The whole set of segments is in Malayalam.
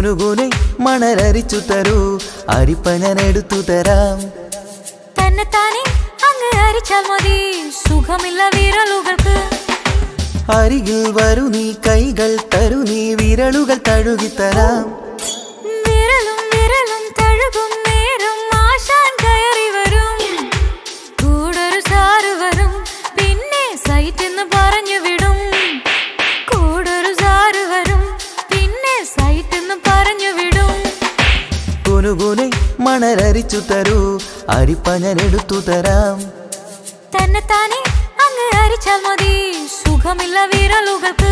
കുനുകുനെ മണലരിച്ചു തരൂ അരിപ്പ ഞാൻ എടുത്തു തരാം തന്നെത്താനെ അങ്ങ് അരിച്ചാൽ മതി സുഖമില്ല വിരലുകൾക്ക് അരികിൽ വരൂ നീ കൈകൾ തരൂ നീ വിരലുകൾ തഴുകിത്തരാം വിരലും വിരലും തഴുകും നേരം ആശാൻ കയറി വരും കൂടൊരു സാറ് വരും പിന്നെ സൈറ്റെന്ന് പറഞ്ഞു വിടും കൂടൊരു സാറ് വരും പിന്നെ സൈറ്റെന്ന് പറഞ്ഞു വിടും കുനുകുനെ മണലരിച്ചു തരൂ അരിപ്പ ഞാൻ എടുത്തു തരാം തന്നെത്താനെ അങ്ങ് അരിച്ചാൽ മതി സുഖമില്ല വിരലുകൾക്ക്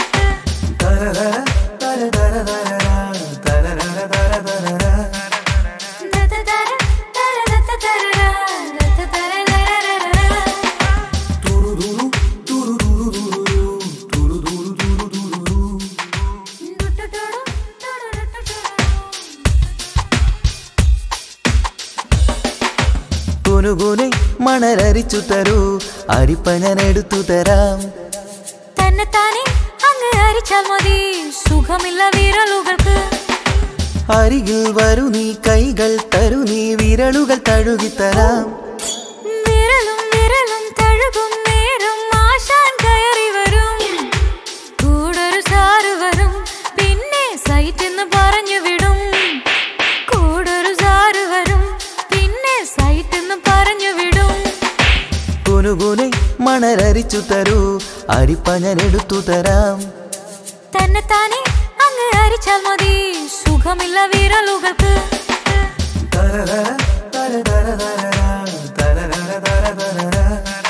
കുനുകുനെ മണലരിച്ചു തരൂ അരിപ്പ ഞാൻ എടുത്തു തരാം തന്നെത്താനെ അങ്ങ് അരിച്ചാൽ മതി സുഖമില്ല വിരലുകൾക്ക് അരികിൽ വരൂ നീ കൈകൾ തരൂ നീ വിരലുകൾ തഴുകിത്തരാം വിരലും വിരലും തഴുകും നേരം ആശാൻ കയറി വരും കൂടൊരു സാറ് വരും പിന്നെ സൈറ്റെന്ന് പറഞ്ഞു വിടും കൂടൊരു സാറ് വരും പിന്നെ സൈറ്റെന്ന് പറഞ്ഞു വിടും കുനുകുനെ മണലരിച്ചു തരൂ അരിപ്പ ഞാൻ എടുത്തു തരാം തന്നെത്താനെ അങ്ങ് അരിച്ചാൽ മതി സുഖമില്ല വിരലുകൾക്ക് തരതര, തരതര, തരതര, തരതര, തരതര.